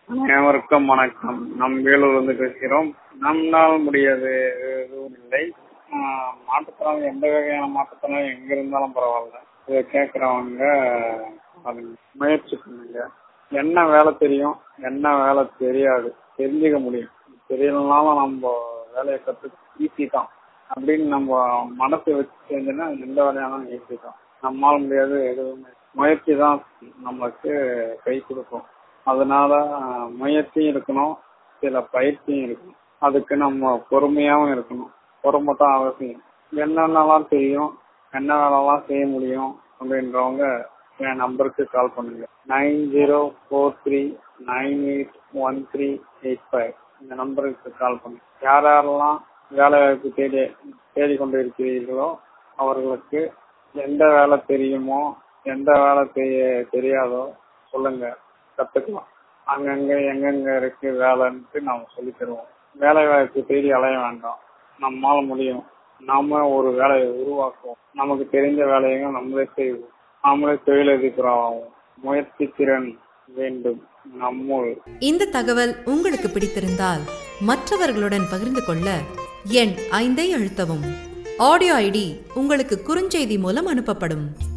அனைவருக்கும் வணக்கம் நம் வேலூர் வந்து பேசுகிறோம் நம்மால் முடியாது எதுவும் இல்லை ஆஹ் மாற்றுத்திறனாளி எந்த வகையான மாற்றுத்திறனாளி எங்க இருந்தாலும் பரவாயில்ல இதை கேட்கறவங்க அது முயற்சி பண்ணுங்க என்ன வேலை தெரியும் என்ன வேலை தெரியாது தெரிஞ்சுக்க முடியும் தெரியலனாலும் நம்ம வேலையை கற்று ஈஸி தான் அப்படின்னு நம்ம மனசை வச்சு செஞ்சோன்னா எந்த வேலையானாலும் ஈஸி தான் நம்மால முடியாது எதுவுமே முயற்சி தான் நமக்கு கை கொடுக்கும் அதனால முயற்சியும் இருக்கணும் சில பயிற்சியும் இருக்கணும் அதுக்கு நம்ம பொறுமையாவும் இருக்கணும் பொறுமை தான் அவசியம் என்னென்னலாம் தெரியும் என்ன வேலைலாம் செய்ய முடியும் அப்படின்றவங்க என் நம்பருக்கு கால் பண்ணுங்க nine zero four three nine eight one three eight five இந்த நம்பருக்கு கால் பண்ணுங்க யார் யாரெல்லாம் வேலை வாய்ப்பு தேடி தேடிக்கொண்டு இருக்கிறீர்களோ அவர்களுக்கு எந்த வேலை தெரியுமோ எந்த வேலை தெரிய- தெரியாதோ சொல்லுங்க கத்துக்கலாம் அங்கங்க எங்கெங்க இருக்கு வேலைன்ட்டு நாம சொல்லி தருவோம் வேலை வாய்ப்பு தேடி அலைய வேண்டாம் நம்மால முடியும் நாம ஒரு வேலையை உருவாக்குவோம் நமக்கு தெரிஞ்ச வேலையை நம்மளே செய்வோம் நாமளே தொழிலதிபராகும் முயற்சி திறன் வேண்டும் நம்முள் இந்த தகவல் உங்களுக்கு பிடித்திருந்தால் மற்றவர்களுடன் பகிர்ந்து கொள்ள எண் ஐந்தை அழுத்தவும் ஆடியோ ஐடி உங்களுக்கு குறுஞ்செய்தி மூலம் அனுப்பப்படும்